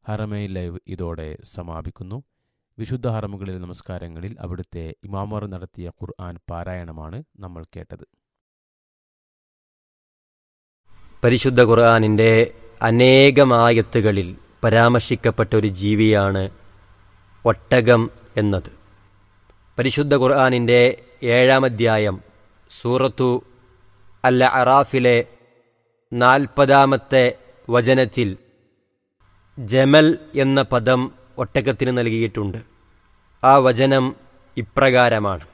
ഹറമൈ live ഇതോടെ സമാപിക്കുന്നു വിശുദ്ധ ഹറമുകളിലെ നമസ്കാരങ്ങളിൽ അവിടുത്തെ ഇമാമർ നടത്തിയ ഖുർആൻ പാരായണമാണ് നമ്മൾ കേട്ടത് പരിശുദ്ധ ഖുർആാനിൻ്റെ അനേകമായത്തുകളിൽ പരാമർശിക്കപ്പെട്ട ഒരു ജീവിയാണ് ഒട്ടകം എന്നത് പരിശുദ്ധ ഖുർആാനിൻ്റെ ഏഴാം അധ്യായം സൂറത്തു അൽ അറാഫിലെ നാൽപ്പതാമത്തെ വചനത്തിൽ ജമൽ എന്ന പദം ഒട്ടകത്തിന് നൽകിയിട്ടുണ്ട് ആ വചനം ഇപ്രകാരമാണ്